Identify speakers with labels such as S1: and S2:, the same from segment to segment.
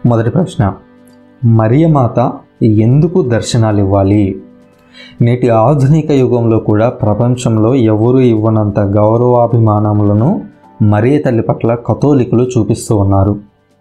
S1: మొదటి ప్రశ్న మరియమాత ఎందుకు దర్శనాలు ఇవ్వాలి నేటి ఆధునిక యుగంలో కూడా ప్రపంచంలో ఎవరు ఇవ్వనంత గౌరవాభిమానములను మరియ తల్లి పట్ల కథోలికులు చూపిస్తూ ఉన్నారు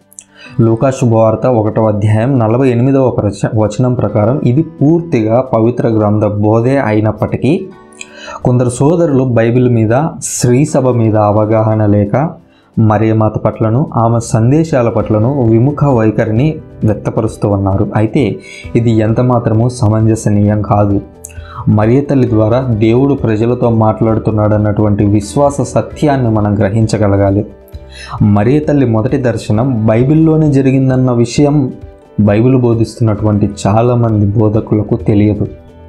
S1: లూకా శుభవార్త ఒకటో అధ్యాయం నలభై ఎనిమిదవ ప్రచ వచనం ప్రకారం ఇది పూర్తిగా పవిత్ర గ్రంథ బోధే అయినప్పటికీ కొందరు సోదరులు బైబిల్ మీద స్త్రీ సభ మీద అవగాహన లేక మరియమాత పట్లను ఆమె సందేశాల పట్లను విముఖ వైఖరిని వ్యక్తపరుస్తూ ఉన్నారు అయితే ఇది ఎంత మాత్రము సమంజసనీయం కాదు మరియ తల్లి ద్వారా దేవుడు ప్రజలతో మాట్లాడుతున్నాడు అన్నటువంటి విశ్వాస సత్యాన్ని మనం గ్రహించగలగాలి మరియ తల్లి మొదటి దర్శనం బైబిల్లోనే జరిగిందన్న విషయం బైబిల్ బోధిస్తున్నటువంటి చాలామంది బోధకులకు తెలియదు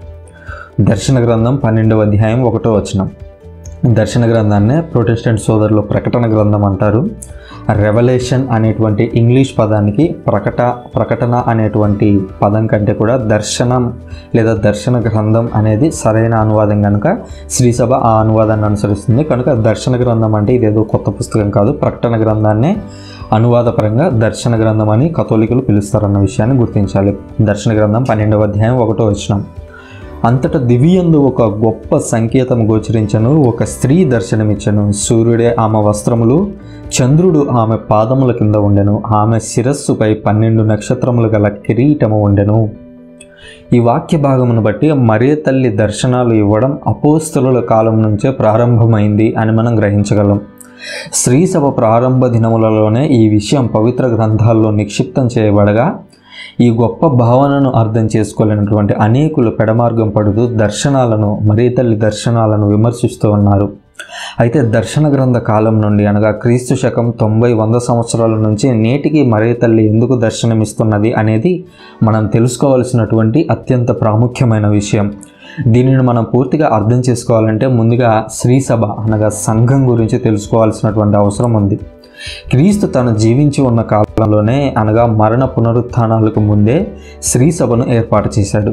S1: దర్శన గ్రంథం పన్నెండవ అధ్యాయం ఒకటో వచనం దర్శన గ్రంథాన్నే ప్రొటెస్టెంట్ సోదరులు ప్రకటన గ్రంథం అంటారు రెవల్యూషన్ అనేటువంటి ఇంగ్లీష్ పదానికి ప్రకట ప్రకటన అనేటువంటి పదం కంటే కూడా దర్శనం లేదా దర్శన గ్రంథం అనేది సరైన అనువాదం కనుక శ్రీసభ ఆ అనువాదాన్ని అనుసరిస్తుంది కనుక దర్శన గ్రంథం అంటే ఇదేదో కొత్త పుస్తకం కాదు ప్రకటన గ్రంథాన్నే అనువాదపరంగా దర్శన గ్రంథం అని కథోలికులు పిలుస్తారన్న విషయాన్ని గుర్తించాలి దర్శన గ్రంథం పన్నెండవ అధ్యాయం ఒకటో వచ్చినాం అంతటా దివ్యందు ఒక గొప్ప సంకేతం గోచరించను ఒక స్త్రీ దర్శనమిచ్చను సూర్యుడే ఆమె వస్త్రములు చంద్రుడు ఆమె పాదముల కింద ఉండెను ఆమె శిరస్సుపై పన్నెండు నక్షత్రములు గల కిరీటము ఉండెను ఈ వాక్య భాగమును బట్టి మరే తల్లి దర్శనాలు ఇవ్వడం అపోస్తలుల కాలం నుంచే ప్రారంభమైంది అని మనం గ్రహించగలం స్త్రీ సభ ప్రారంభ దినములలోనే ఈ విషయం పవిత్ర గ్రంథాల్లో నిక్షిప్తం చేయబడగా ఈ గొప్ప భావనను అర్థం చేసుకోలేనటువంటి అనేకులు పెడమార్గం పడుతూ దర్శనాలను మరీ తల్లి దర్శనాలను విమర్శిస్తూ ఉన్నారు అయితే దర్శన గ్రంథ కాలం నుండి అనగా క్రీస్తు శకం తొంభై వంద సంవత్సరాల నుంచి నేటికి మరే తల్లి ఎందుకు దర్శనమిస్తున్నది అనేది మనం తెలుసుకోవాల్సినటువంటి అత్యంత ప్రాముఖ్యమైన విషయం దీనిని మనం పూర్తిగా అర్థం చేసుకోవాలంటే ముందుగా శ్రీ సభ అనగా సంఘం గురించి తెలుసుకోవాల్సినటువంటి అవసరం ఉంది క్రీస్తు తను జీవించి ఉన్న కాలంలోనే అనగా మరణ పునరుత్థానాలకు ముందే శ్రీ సభను ఏర్పాటు చేశాడు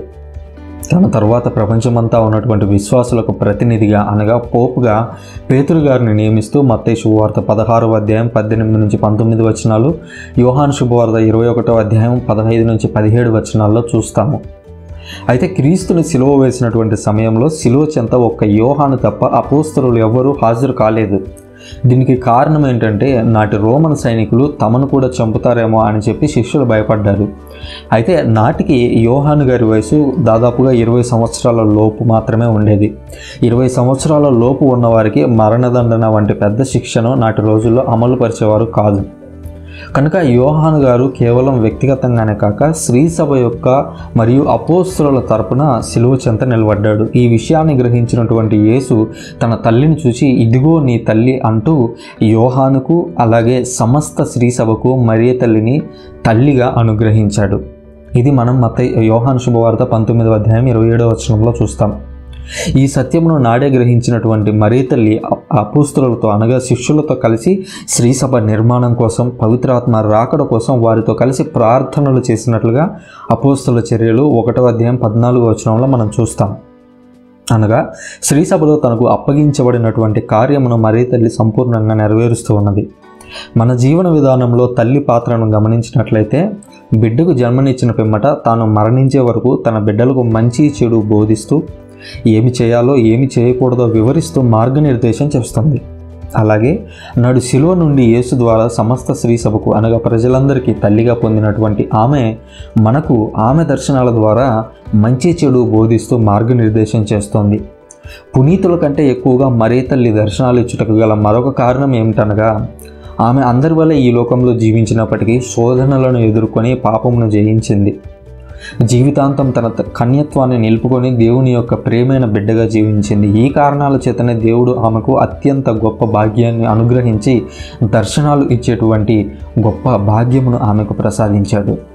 S1: తన తర్వాత ప్రపంచమంతా ఉన్నటువంటి విశ్వాసులకు ప్రతినిధిగా అనగా పోపుగా పేతురు గారిని నియమిస్తూ మత్తయి శుభవార్త పదహారవ అధ్యాయం పద్దెనిమిది నుంచి పంతొమ్మిది వచనాలు యోహాన్ శుభవార్త ఇరవై ఒకటో అధ్యాయం పదహైదు నుంచి పదిహేడు వచనాల్లో చూస్తాము అయితే క్రీస్తుని సిలువ వేసినటువంటి సమయంలో సిలువ చెంత ఒక్క యోహాను తప్ప అపోస్తరులు ఎవ్వరూ హాజరు కాలేదు దీనికి కారణం ఏంటంటే నాటి రోమన్ సైనికులు తమను కూడా చంపుతారేమో అని చెప్పి శిష్యులు భయపడ్డారు అయితే నాటికి యోహాను గారి వయసు దాదాపుగా ఇరవై సంవత్సరాల లోపు మాత్రమే ఉండేది ఇరవై సంవత్సరాల లోపు ఉన్నవారికి మరణదండన వంటి పెద్ద శిక్షను నాటి రోజుల్లో అమలు పరిచేవారు కాదు కనుక యోహాను గారు కేవలం వ్యక్తిగతంగానే కాక శ్రీ సభ యొక్క మరియు అపోస్తుల తరపున సిలువ చెంత నిలబడ్డాడు ఈ విషయాన్ని గ్రహించినటువంటి యేసు తన తల్లిని చూసి ఇదిగో నీ తల్లి అంటూ యోహానుకు అలాగే సమస్త శ్రీ సభకు మరియ తల్లిని తల్లిగా అనుగ్రహించాడు ఇది మనం మత యోహాను శుభవార్త పంతొమ్మిదవ అధ్యాయం ఇరవై ఏడవ వచనంలో చూస్తాం ఈ సత్యమును నాడే గ్రహించినటువంటి మరీ తల్లి అపుస్తులతో అనగా శిష్యులతో కలిసి శ్రీసభ నిర్మాణం కోసం పవిత్రాత్మ రాకడ కోసం వారితో కలిసి ప్రార్థనలు చేసినట్లుగా అపోస్తుల చర్యలు ఒకటో అధ్యాయం పద్నాలుగో వచనంలో మనం చూస్తాం అనగా శ్రీసభలో తనకు అప్పగించబడినటువంటి కార్యమును మరీ తల్లి సంపూర్ణంగా నెరవేరుస్తూ ఉన్నది మన జీవన విధానంలో తల్లి పాత్రను గమనించినట్లయితే బిడ్డకు జన్మనిచ్చిన పిమ్మట తాను మరణించే వరకు తన బిడ్డలకు మంచి చెడు బోధిస్తూ ఏమి చేయాలో ఏమి చేయకూడదో వివరిస్తూ మార్గనిర్దేశం చేస్తుంది అలాగే నాడు శిలువ నుండి యేసు ద్వారా సమస్త శ్రీ సభకు అనగా ప్రజలందరికీ తల్లిగా పొందినటువంటి ఆమె మనకు ఆమె దర్శనాల ద్వారా మంచి చెడు బోధిస్తూ మార్గనిర్దేశం చేస్తోంది పునీతుల కంటే ఎక్కువగా మరే తల్లి దర్శనాలు ఇచ్చుటకు గల మరొక కారణం ఏమిటనగా ఆమె అందరి వల్ల ఈ లోకంలో జీవించినప్పటికీ శోధనలను ఎదుర్కొని పాపమును జయించింది జీవితాంతం తన త- కన్యత్వాన్ని నిలుపుకొని దేవుని యొక్క ప్రేమైన బిడ్డగా జీవించింది ఈ కారణాల చేతనే దేవుడు ఆమెకు అత్యంత గొప్ప భాగ్యాన్ని అనుగ్రహించి దర్శనాలు ఇచ్చేటువంటి గొప్ప భాగ్యమును ఆమెకు ప్రసాదించాడు